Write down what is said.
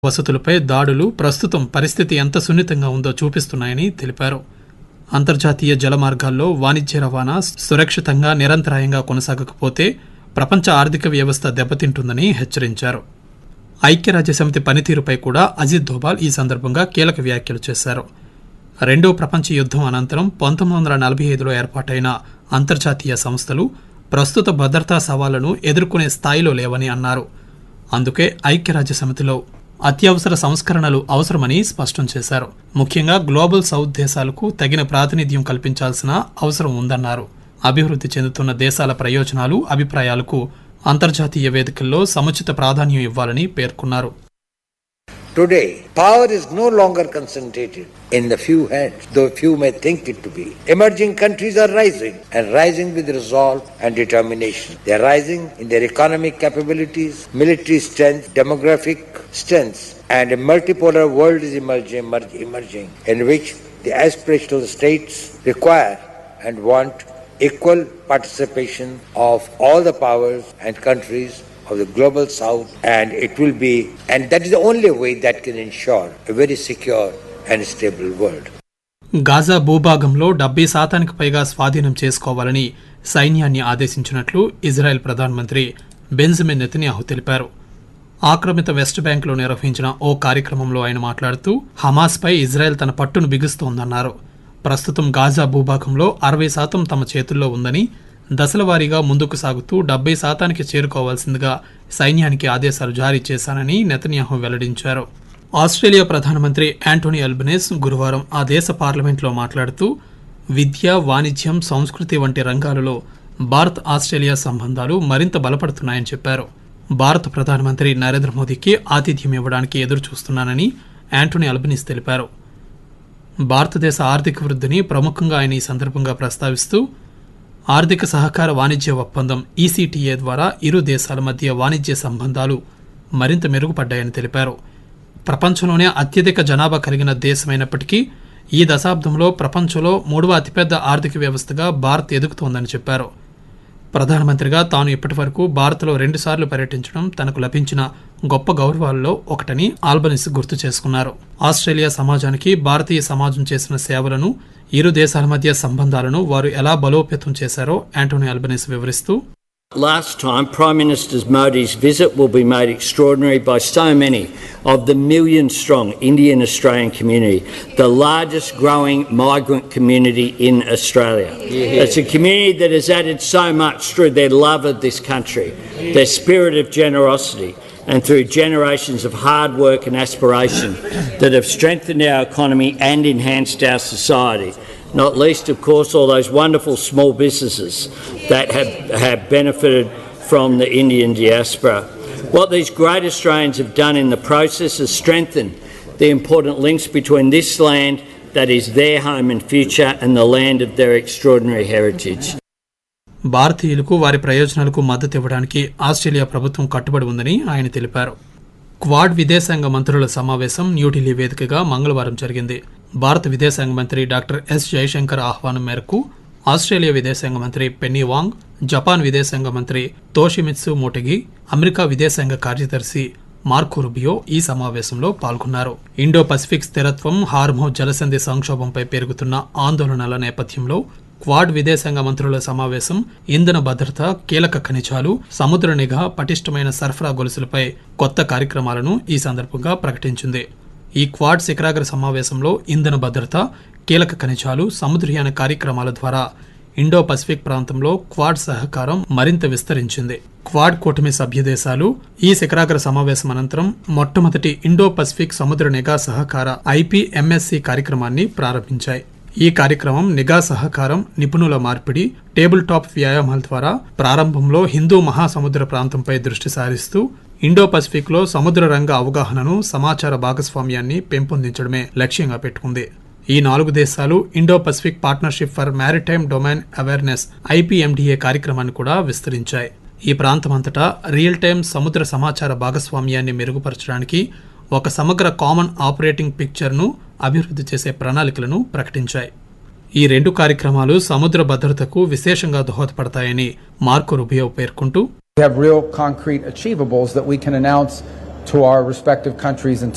వసతులపై దాడులు ప్రస్తుతం పరిస్థితి ఎంత సున్నితంగా ఉందో చూపిస్తున్నాయని తెలిపారు అంతర్జాతీయ జలమార్గాల్లో వాణిజ్య రవాణా సురక్షితంగా నిరంతరాయంగా కొనసాగకపోతే ప్రపంచ ఆర్థిక వ్యవస్థ దెబ్బతింటుందని హెచ్చరించారు ఐక్యరాజ్యసమితి పనితీరుపై కూడా అజిత్ దోబాల్ ఈ సందర్భంగా కీలక వ్యాఖ్యలు చేశారు రెండో ప్రపంచ యుద్ధం అనంతరం పంతొమ్మిది వందల నలభై ఐదులో ఏర్పాటైన అంతర్జాతీయ సంస్థలు ప్రస్తుత భద్రతా సవాళ్లను ఎదుర్కొనే స్థాయిలో లేవని అన్నారు అందుకే ఐక్యరాజ్య సమితిలో అత్యవసర సంస్కరణలు అవసరమని స్పష్టం చేశారు ముఖ్యంగా గ్లోబల్ సౌత్ దేశాలకు తగిన ప్రాతినిధ్యం కల్పించాల్సిన అవసరం ఉందన్నారు అభివృద్ధి చెందుతున్న దేశాల ప్రయోజనాలు అభిప్రాయాలకు అంతర్జాతీయ వేదికల్లో సముచిత ప్రాధాన్యం ఇవ్వాలని పేర్కొన్నారు Today, power is no longer concentrated in the few hands, though few may think it to be. Emerging countries are rising and rising with resolve and determination. They are rising in their economic capabilities, military strength, demographic strengths, and a multipolar world is emerging, emerg- emerging in which the aspirational states require and want equal participation of all the powers and countries of the global south and it will be and that is the only way that can ensure a very secure and stable world Gaza భూభాగంలో డెబ్బై శాతానికి పైగా స్వాధీనం చేసుకోవాలని సైన్యాన్ని ఆదేశించినట్లు Israel ప్రధానమంత్రి Benjamin Netanyahu తెలిపారు ఆక్రమిత వెస్ట్ బ్యాంకులో నిర్వహించిన ఓ కార్యక్రమంలో ఆయన మాట్లాడుతూ హమాస్పై ఇజ్రాయెల్ తన పట్టును బిగుస్తోందన్నారు ప్రస్తుతం గాజా భూభాగంలో అరవై శాతం తమ చేతుల్లో ఉందని దశలవారీగా ముందుకు సాగుతూ డెబ్బై శాతానికి చేరుకోవాల్సిందిగా సైన్యానికి ఆదేశాలు జారీ చేశానని నెతన్యాహు వెల్లడించారు ఆస్ట్రేలియా ప్రధానమంత్రి యాంటోనీ అల్బనేస్ గురువారం ఆ దేశ పార్లమెంట్లో మాట్లాడుతూ విద్య వాణిజ్యం సంస్కృతి వంటి రంగాలలో భారత్ ఆస్ట్రేలియా సంబంధాలు మరింత బలపడుతున్నాయని చెప్పారు భారత ప్రధానమంత్రి నరేంద్ర మోదీకి ఆతిథ్యం ఇవ్వడానికి ఎదురు చూస్తున్నానని యాంటోనీ అల్బనీస్ తెలిపారు భారతదేశ ఆర్థిక వృద్ధిని ప్రముఖంగా ఆయన ఈ సందర్భంగా ప్రస్తావిస్తూ ఆర్థిక సహకార వాణిజ్య ఒప్పందం ఈసీటీఏ ద్వారా ఇరు దేశాల మధ్య వాణిజ్య సంబంధాలు మరింత మెరుగుపడ్డాయని తెలిపారు ప్రపంచంలోనే అత్యధిక జనాభా కలిగిన దేశమైనప్పటికీ ఈ దశాబ్దంలో ప్రపంచంలో మూడవ అతిపెద్ద ఆర్థిక వ్యవస్థగా భారత్ ఎదుగుతోందని చెప్పారు ప్రధానమంత్రిగా తాను ఇప్పటివరకు భారత్లో రెండుసార్లు పర్యటించడం తనకు లభించిన గొప్ప గౌరవాల్లో ఒకటని ఆల్బనిస్ గుర్తు చేసుకున్నారు ఆస్ట్రేలియా సమాజానికి భారతీయ సమాజం చేసిన సేవలను ఇరు దేశాల మధ్య సంబంధాలను వారు ఎలా బలోపేతం చేశారో యాంటోనీ అల్బనిస్ వివరిస్తూ Last time, Prime Minister Modi's visit will be made extraordinary by so many of the million strong Indian Australian community, the largest growing migrant community in Australia. It's a community that has added so much through their love of this country, their spirit of generosity, and through generations of hard work and aspiration that have strengthened our economy and enhanced our society not least, of course, all those wonderful small businesses that have, have benefited from the Indian diaspora. What these great Australians have done in the process is strengthen the important links between this land that is their home and future and the land of their extraordinary heritage. భారతీయులకు వారి ప్రయోజనాలకు మద్దతు ఇవ్వడానికి Australia ప్రభుత్వం కట్టుబడి ఉందని ఆయన తెలిపారు క్వాడ్ విదేశాంగ మంత్రుల సమావేశం న్యూఢిల్లీ వేదికగా మంగళవారం జరిగింది భారత విదేశాంగ మంత్రి డాక్టర్ ఎస్ జయశంకర్ ఆహ్వానం మేరకు ఆస్ట్రేలియా విదేశాంగ మంత్రి పెన్నీ వాంగ్ జపాన్ విదేశాంగ మంత్రి తోషిమిత్సు మోటగి అమెరికా విదేశాంగ కార్యదర్శి మార్కో రుబియో ఈ సమావేశంలో పాల్గొన్నారు ఇండో పసిఫిక్ స్థిరత్వం హార్మో జలసంధి సంక్షోభంపై పెరుగుతున్న ఆందోళనల నేపథ్యంలో క్వాడ్ విదేశాంగ మంత్రుల సమావేశం ఇంధన భద్రత కీలక ఖనిజాలు సముద్ర నిఘా పటిష్టమైన సరఫరా గొలుసులపై కొత్త కార్యక్రమాలను ఈ సందర్భంగా ప్రకటించింది ఈ క్వాడ్ శిఖరాగ్ర సమావేశంలో ఇంధన భద్రత కీలక ఖనిజాలు సముద్రయాన కార్యక్రమాల ద్వారా ఇండో పసిఫిక్ ప్రాంతంలో క్వాడ్ సహకారం మరింత విస్తరించింది క్వాడ్ కూటమి సభ్య దేశాలు ఈ శిఖరాగ్ర సమావేశం అనంతరం మొట్టమొదటి ఇండో పసిఫిక్ సముద్ర నిఘా సహకార ఐపీఎంఎస్సి కార్యక్రమాన్ని ప్రారంభించాయి ఈ కార్యక్రమం నిఘా సహకారం నిపుణుల మార్పిడి టేబుల్ టాప్ వ్యాయామాల ద్వారా ప్రారంభంలో హిందూ మహాసముద్ర ప్రాంతంపై దృష్టి సారిస్తూ ఇండో పసిఫిక్ లో సముద్ర రంగ అవగాహనను సమాచార భాగస్వామ్యాన్ని పెంపొందించడమే లక్ష్యంగా పెట్టుకుంది ఈ నాలుగు దేశాలు Indo Pacific partnership for maritime domain awareness IPMDA కార్యక్రమాన్ని కూడా విస్తరించాయి ఈ ప్రాంతమంతటా రియల్ టైమ్ సముద్ర సమాచార భాగస్వామ్యాన్ని మెరుగుపరచడానికి ఒక సమగ్ర కామన్ ఆపరేటింగ్ పిక్చర్ను అభివృద్ధి చేసే ప్రణాళికలను ప్రకటించాయి ఈ రెండు కార్యక్రమాలు సముద్ర భద్రతకు విశేషంగా దోహదపడతాయని మార్కో రుబియో పేర్కొంటూ We have real concrete achievables that we can announce to our respective countries and